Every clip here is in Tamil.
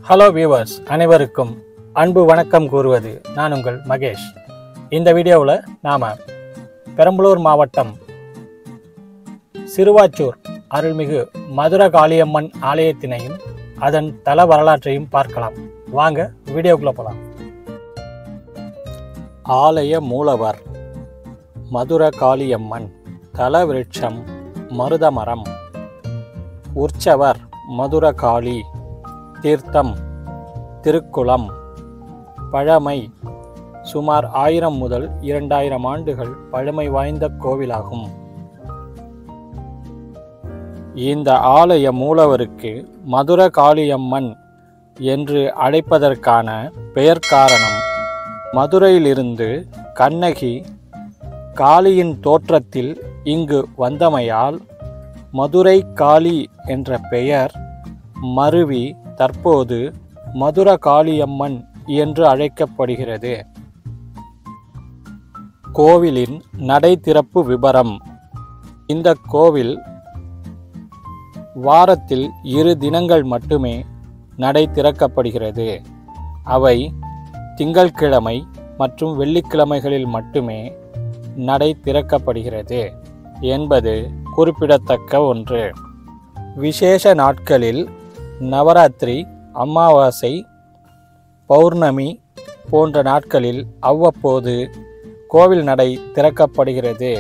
ஹலோ வியூவர்ஸ் அனைவருக்கும் அன்பு வணக்கம் கூறுவது நான் உங்கள் மகேஷ் இந்த வீடியோவில் நாம் பெரம்பலூர் மாவட்டம் சிறுவாச்சூர் அருள்மிகு மதுர காளியம்மன் ஆலயத்தினையும் அதன் தல வரலாற்றையும் பார்க்கலாம் வாங்க வீடியோக்குள்ளே போகலாம் ஆலய மூலவர் மதுர காளியம்மன் தல விருட்சம் மருதமரம் உற்சவர் மதுர காளி தீர்த்தம் திருக்குளம் பழமை சுமார் ஆயிரம் முதல் இரண்டாயிரம் ஆண்டுகள் பழமை வாய்ந்த கோவிலாகும் இந்த ஆலய மூலவருக்கு மதுர காளியம்மன் என்று அழைப்பதற்கான பெயர் காரணம் மதுரையிலிருந்து கண்ணகி காளியின் தோற்றத்தில் இங்கு வந்தமையால் மதுரை காளி என்ற பெயர் மருவி தற்போது மதுர காளியம்மன் என்று அழைக்கப்படுகிறது கோவிலின் நடை திறப்பு விபரம் இந்த கோவில் வாரத்தில் இரு தினங்கள் மட்டுமே நடை திறக்கப்படுகிறது அவை திங்கட்கிழமை மற்றும் வெள்ளிக்கிழமைகளில் மட்டுமே நடை திறக்கப்படுகிறது என்பது குறிப்பிடத்தக்க ஒன்று விசேஷ நாட்களில் நவராத்திரி அமாவாசை பௌர்ணமி போன்ற நாட்களில் அவ்வப்போது கோவில் நடை திறக்கப்படுகிறது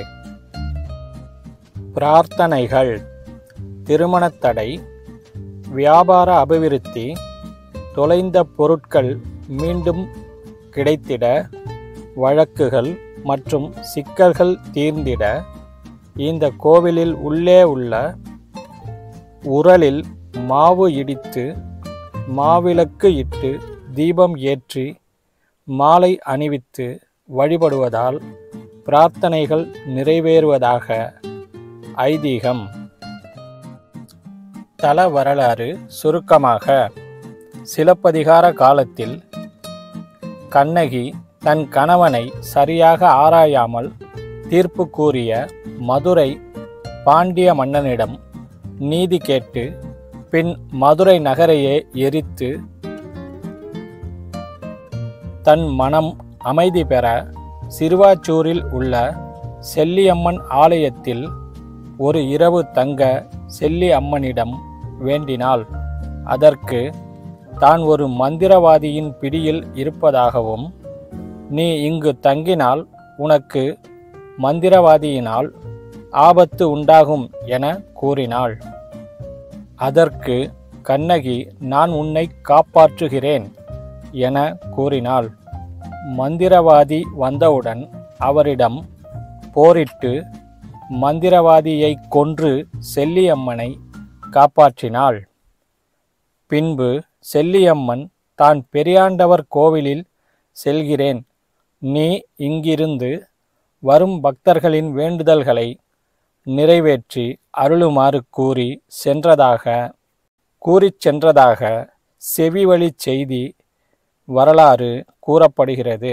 பிரார்த்தனைகள் திருமணத் தடை வியாபார அபிவிருத்தி தொலைந்த பொருட்கள் மீண்டும் கிடைத்திட வழக்குகள் மற்றும் சிக்கல்கள் தீர்ந்திட இந்த கோவிலில் உள்ளே உள்ள உரலில் மாவு இடித்து மாவிளக்கு இட்டு தீபம் ஏற்றி மாலை அணிவித்து வழிபடுவதால் பிரார்த்தனைகள் நிறைவேறுவதாக ஐதீகம் தல வரலாறு சுருக்கமாக சிலப்பதிகார காலத்தில் கண்ணகி தன் கணவனை சரியாக ஆராயாமல் தீர்ப்பு கூறிய மதுரை பாண்டிய மன்னனிடம் நீதி கேட்டு பின் மதுரை நகரையே எரித்து தன் மனம் அமைதி பெற சிறுவாச்சூரில் உள்ள செல்லியம்மன் ஆலயத்தில் ஒரு இரவு தங்க செல்லி அம்மனிடம் வேண்டினாள் அதற்கு தான் ஒரு மந்திரவாதியின் பிடியில் இருப்பதாகவும் நீ இங்கு தங்கினால் உனக்கு மந்திரவாதியினால் ஆபத்து உண்டாகும் என கூறினாள் அதற்கு கண்ணகி நான் உன்னை காப்பாற்றுகிறேன் என கூறினாள் மந்திரவாதி வந்தவுடன் அவரிடம் போரிட்டு மந்திரவாதியை கொன்று செல்லியம்மனை காப்பாற்றினாள் பின்பு செல்லியம்மன் தான் பெரியாண்டவர் கோவிலில் செல்கிறேன் நீ இங்கிருந்து வரும் பக்தர்களின் வேண்டுதல்களை நிறைவேற்றி அருளுமாறு கூறி சென்றதாக கூறிச் சென்றதாக செவிவழி செய்தி வரலாறு கூறப்படுகிறது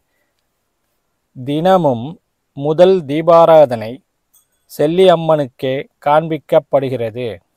தினமும் முதல் தீபாராதனை செல்லியம்மனுக்கே காண்பிக்கப்படுகிறது